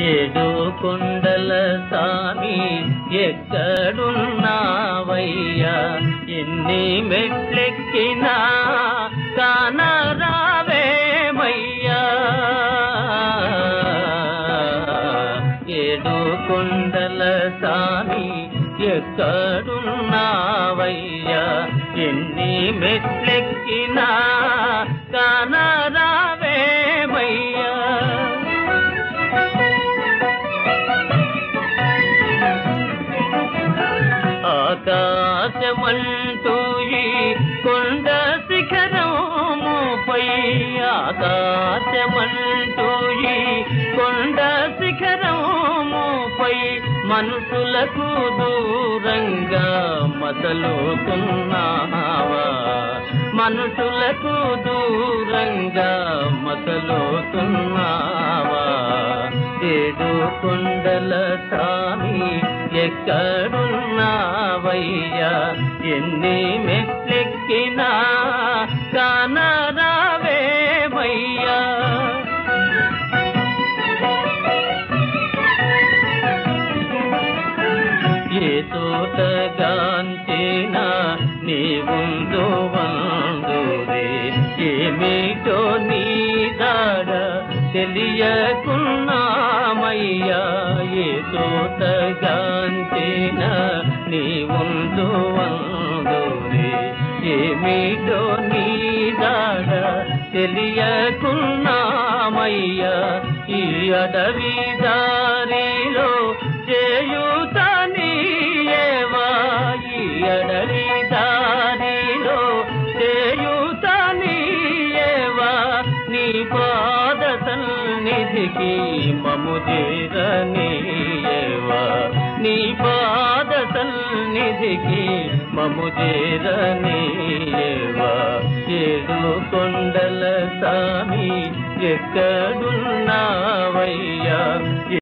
ఏడు కొండల సామి ఎక్కడున్నావయ్యా ఎన్ని మెట్లెక్కినా కానరావేమయ్యా ఏడు కొండల సామి ఎక్కడున్నావయ్యా ఎన్ని మెట్లెక్కినా కానరావేమయ్యా ఆకాశమంటూ ఈ కొండ శిఖరముపై ఆకాశమంటూ ఈ కొండ శిఖరముపై మనుషులకు దూరంగా మసలుతున్నావా మనుషులకు దూరంగా మసలుతున్నావా ఏడు కొండల సామి ఎక్కడున్నావయ్యా ఎన్ని మెట్లెక్కినా కానరావేమయ్యా ఏ తోటగాంచేనా నీ ఉందో వందురే ఏమిటో నీ దాడ తెలియకున్నామయ్యా ఏ తోటగాంచేనా నీ ఉందో వందురే ఏమిటో నీ దాడ తెలియకున్నామయ్యా ఈ అడవి దారిలో చేయుతనీయేవా ఈ అడవి దారిలో చేయుతనీయేవా నీ పాద సన్నిధికి మము చేరనీయేవా నీ పాద సన్నిధికి మము చేరనీయేవా ఏడు కొండల సామి ఎక్కడున్నావయ్యా